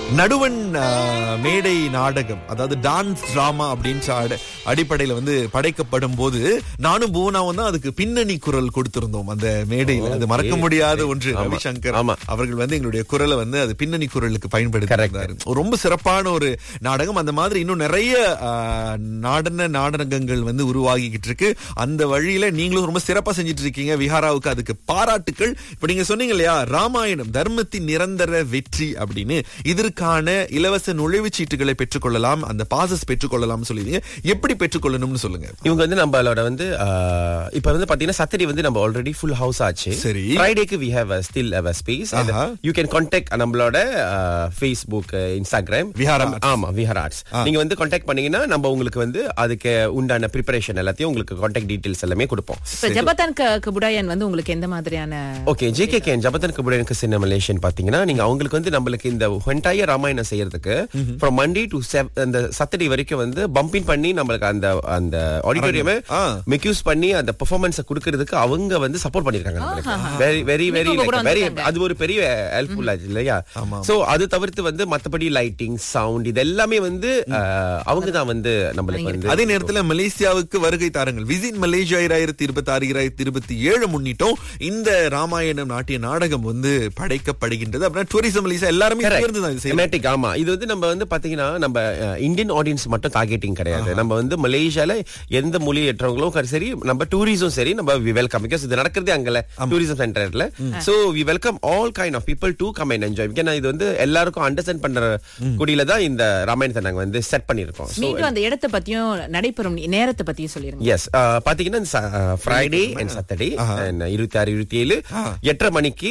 நடுவன் ஆ, மேடை நாடகம் அதாவது டான்ஸ் டிராமா அப்படின்னு அட- அடிப்படையில வந்து படைக்கப்படும் போது நானும் பூனாவும் தான் அதுக்கு பின்னணி குரல் கொடுத்திருந்தோம் அந்த மேடையில அது மறக்க முடியாத ஒன்று ஆமா. ரவிசங்கர் ஆமா. அவர்கள் வந்து எங்களுடைய குரலை வந்து அது பின்னணி குரலுக்கு பயன்படுத்திருந்தாரு ரொம்ப சிறப்பான ஒரு நாடகம் அந்த மாதிரி இன்னும் நிறைய ஆ, நாடன நாடகங்கள் வந்து உருவாகிக்கிட்டு இருக்கு அந்த வழியில நீங்களும் ரொம்ப சிறப்பா செஞ்சுட்டு இருக்கீங்க விஹாராவுக்கு அதுக்கு பாராட்டுக்கள் இப்ப நீங்க சொன்னீங்க இல்லையா ராமாயணம் தர்மத்தின் நிரந்தர வெற்றி அப்படின்னு இதற்கான இலவச நுழைவுச் சீட்டுகளை பெற்றுக்கொள்ளலாம் அந்த பாசஸ் பெற்றுக்கொள்ளலாம் சொல்லிருங்க எப்படி பெற்றுக்கொள்ளணும்னு சொல்லுங்க இவங்க வந்து நம்மளோட வந்து ஆஹ், இப்ப வந்து பாத்தீங்கன்னா சாட்டர்டே வந்து நம்ம ஆல்ரெடி ஃபுல் ஹவுஸ் ஆச்சு சரி. ஃப்ரைடேக்கு we have still have space ஆஹா. யூ கேன் கான்டாக்ட் நம்மளோட ஃபேஸ்புக் இன்ஸ்டாகிராம் விஹாரா ஆமா விஹார் ஆர்ட்ஸ் நீங்க வந்து கான்டாக்ட் பண்ணீங்கன்னா நம்ம உங்களுக்கு வந்து அதுக்கு உண்டான ப்ரிப்பரேஷன் எல்லாத்தையும் உங்களுக்கு கான்டாக்ட் டீடைல்ஸ் எல்லாமே கொடுப்போம் இப்ப ஜபத்தான் க- கபுடாயன் வந்து உங்களுக்கு எந்த மாதிரியான ஓகே ஜேகே கேன் ஜபத்தன் கபுடனுக்கு சின்ன மலேசியன் பாத்தீங்கன்னா நீங்க அவங்களுக்கு வந்து நம்மளுக்கு இந்த ஹென்டையர் ராமாயணம் செய்யறதுக்கு ஃப்ரம் மண்டே டு அந்த சாட்டர்டே வரைக்கும் வந்து பம்பிங் பண்ணி நம்மளுக்கு அந்த அந்த ஆடிட்டோரியமே ஆ. மெக்யூஸ் பண்ணி அந்த பெர்ஃபார்மன்ஸை கொடுக்கறதுக்கு அவங்க வந்து சப்போர்ட் பண்ணிருக்காங்க நம்மளுக்கு வெரி வெரி வெரி இன்னைக்கு உங்க கூட வெரி வந்திருக்காங்க. அது ஒரு பெரிய ஹெல்ப்ஃபுல் ஆச்சு இல்லையா சோ அது தவிர்த்து வந்து மத்தபடி லைட்டிங் சவுண்ட் இது எல்லாமே வந்து அவங்க தான் வந்து நம்மளுக்கு வந்து அதே நேரத்துல மலேசியாவுக்கு வருகை தாருங்கள் விசிட் மலேசியா இராயிரத்தி இருபத்தி ஆறு இராயிரத்தி இருபத்தி ஏழு முன்னிட்டும் இந்த ராமாயணம் நாட்டிய நாடகம் வந்து படைக்கப்படுகின்றது அப்படின்னா டூரிசம் மலேசியா எல்லாருமே சேர்ந்து தான் இது செய்யணும். Thematic, ஆமா இது வந்து நம்ம வந்து பாத்தீங்கன்னா நம்ம இந்தியன் ஆடியன்ஸ் மட்டும் டார்கெட்டிங் கிடையாது நம்ம வந்து மலேசியால எந்த மொழி ஏற்றவங்களும் கரி- சரி நம்ம டூரிசம் சரி நம்ம வி வெல்கம் பிகாஸ் இது நடக்கிறதே அங்கல டூரிசம் சென்டர்ல so we welcome all kind of people to come and enjoy ஏன்னா இது வந்து எல்லாருக்கும் அண்டர்ஸ்டாண்ட் பண்ற குடியில தான் இந்த ராமாயணத்தை நாங்க வந்து செட் பண்ணிருக்கோம் So, மீண்டும் அந்த இடத்தை பத்தியும் நடைபெறும் நேரத்தை பத்தியும் சொல்லிருங்க எஸ் பாத்தீங்கன்னா ஃப்ரைடே அண்ட் சாட்டர்டே இருபத்தி ஆறு இருபத்தி ஏழு எட்டரை மணிக்கு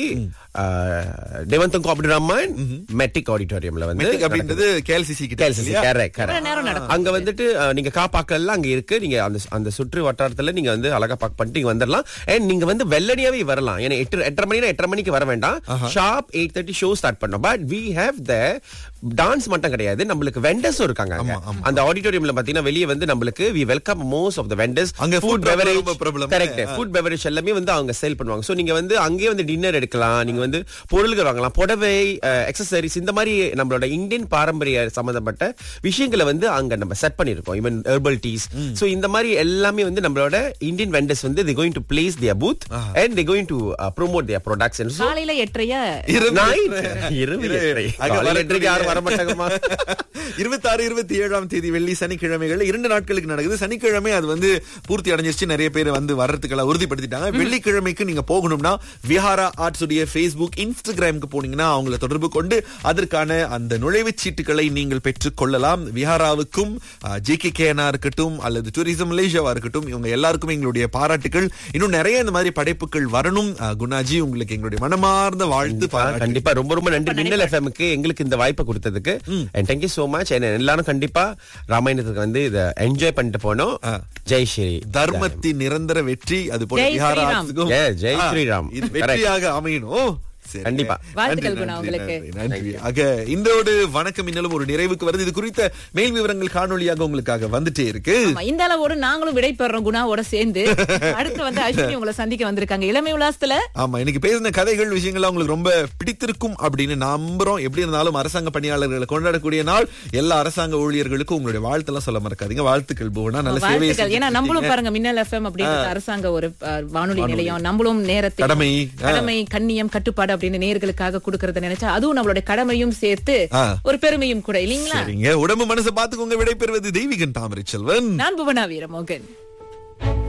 தேவந்தங்கு அப்துல் ரஹ்மான் மெட்டிக் ஆடிட்டோரியம்ல வந்து மெட்டிக் அப்படின்றது கேஎல்சிசி கிட்ட KLCC, இல்லையா? correct, correct. எவ்வளவு நேரம் நடக்கும்? அங்க வந்துட்டு அஹ், நீங்க கா பாக்கெல்லாம் அங்க இருக்கு நீங்க அந்த அந்த சுற்று வட்டாரத்துல நீங்க வந்து அழகா பாக் பண்ணிட்டு இங்க வந்துடலாம் அண்ட் நீங்க வந்து வெள்ளடியாவே வரலாம் ஏன்னா எட்டு எட்டரை மணினா எட்டரை மணிக்கு வர வேண்டாம் sharp eight thirty show start பண்ணோம் but we have the dance மட்டும் கிடையாது நம்மளுக்கு வெண்டர்ஸும் இருக்காங்க அங்க. அந்த ஆடிட்டோரியம்ல பாத்தீங்கன்னா வெளியே வந்து நம்மளுக்கு we welcome most of the vendors அங்க food ஃபுட் ரொம்ப பெவரேஜ் பிரபலம். கரெக்ட் ஃபுட் பெவரேஜ் எல்லாமே வந்து அவங்க சேல் பண்ணுவாங்க சோ நீங்க வந்து அங்கேயே வந்து டின்னர் எடுக்கலாம் நீங்க வந்து பொருள்கள் வாங்கலாம் புடவை எக்ஸசரிஸ் இந்த மாதிரி நம்மளோட இந்தியன் பாரம்பரிய சம்பந்தப்பட்ட விஷயங்களை வந்து அங்க நம்ம செட் பண்ணிருக்கோம் ஈவன் ஹெர்பல் டீஸ் சோ இந்த மாதிரி எல்லாமே வந்து நம்மளோட இந்தியன் வெண்டர்ஸ் வந்து they going to place their booth and they going to promote their products and so காலையில எட்டரையா இரவு நைட் இரவு எட்டரை. அங்க காலையில எட்டரைக்கு யாரும் வர வரக்கூடிய- மாட்டாங்கம்மா இருபத்தாறு இருபத்தி ஏழாம் தேதி வெள்ளி சனிக்கிழமைகள் இரண்டு நாட்களுக்கு நடக்குது சனிக்கிழமை அது வந்து பூர்த்தி அடைஞ்சிருச்சு நிறைய பேர் வந்து வர்றதுக்கெல்லாம் உறுதிப்படுத்திட்டாங்க வெள்ளிக்கிழமைக்கு நீங்க போகணும்னா விஹாரா ஆர்ட்ஸ் உடைய ஃபேஸ்புக் இன்ஸ்டாகிராமுக்கு போனீங்கன்னா அவங்கள தொடர்பு கொண்டு அதற்கான அந்த நுழைவுச் சீட்டுகளை நீங்கள் பெற்றுக் கொள்ளலாம் விஹாராவுக்கும் ஜே கே கேனா இருக்கட்டும் அல்லது டூரிசம் மலேசியாவா இருக்கட்டும் இவங்க எல்லாருக்குமே எங்களுடைய பாராட்டுகள் இன்னும் நிறைய இந்த மாதிரி படைப்புகள் வரணும் அஹ், குணாஜி உங்களுக்கு எங்களுடைய மனமார்ந்த வாழ்த்து பாராட்டு கண்டிப்பா ரொம்ப ரொம்ப நன்றி மின்னல் எஃப்எம்க்கு எங்களுக்கு இந்த வாய்ப்பை கொடுத்ததுக்கு அண்ட் தேங்க்யூ சோ மச் எல்லாரும் கண்டிப்பா ராமாயணத்துக்கு வந்து இதை என்ஜாய் பண்ணிட்டு போனோம் ஜெய் ஸ்ரீ தர்மத்தின் நிரந்தர வெற்றி அது போல ஜெய் விஹாரா ஸ்ரீராம். ஆர்ட்ஸுக்கும் Yeah, ஜெய் ஆ, ஸ்ரீராம். இது வெற்றியாக அமையணும் சரி. கண்டிப்பா. வாழ்த்துக்கள் நன்றி, குணா நன்றி, உங்களுக்கு. நன்றி, நன்றி. ஆக இந்தோடு வணக்கம் இன்னலும் ஒரு நிறைவுக்கு வருது இது குறித்த மேல் விவரங்கள் காணொளியாக உங்களுக்காக வந்துட்டே இருக்கு ஆமா, இந்த அளவோடு நாங்களும் விடைபெறோம் குணாவோட சேர்ந்து அடுத்து வந்து அஸ்வினி உங்களை சந்திக்க வந்திருக்காங்க இளமை உலாசத்துல ஆமா இன்னைக்கு பேசின கதைகள் விஷயங்கள்லாம் உங்களுக்கு ரொம்ப பிடித்திருக்கும் அப்படின்னு நம்புறோம் எப்படி இருந்தாலும் அரசாங்க பணியாளர்களை கொண்டாடக்கூடிய நாள் எல்லா அரசாங்க ஊழியர்களுக்கும் உங்களுடைய வாழ்த்தெல்லாம் சொல்ல மறக்காதீங்க வாழ்த்துக்கள் புவனா நல்ல சேவையை வாழ்த்துக்கள் ஏன்னா செஞ்சுட்டு நம்மளும் இருக்கீங்க. பாருங்க மின்னல் எஃப்எம் அப்படின்னு அரசாங்க ஒரு அஹ், வானொலி நிலையம் நம்மளும் நேரத்தில் கடமை, ஆ. கடமை கண்ணியம் கட்டுப்பாடு அப்படின்னு நேர்களுக்காக கொடுக்கறத நினைச்சா அதுவும் நம்மளுடைய கடமையும் சேர்த்து ஆ. ஒரு பெருமையும் கூட இல்லீங்களா சரிங்க உடம்பு மனசை பாத்துக்கோங்க விடை பெறுவது தெய்வீகன் தாமரை செல்வன் நான் புவனா வீரமோகன்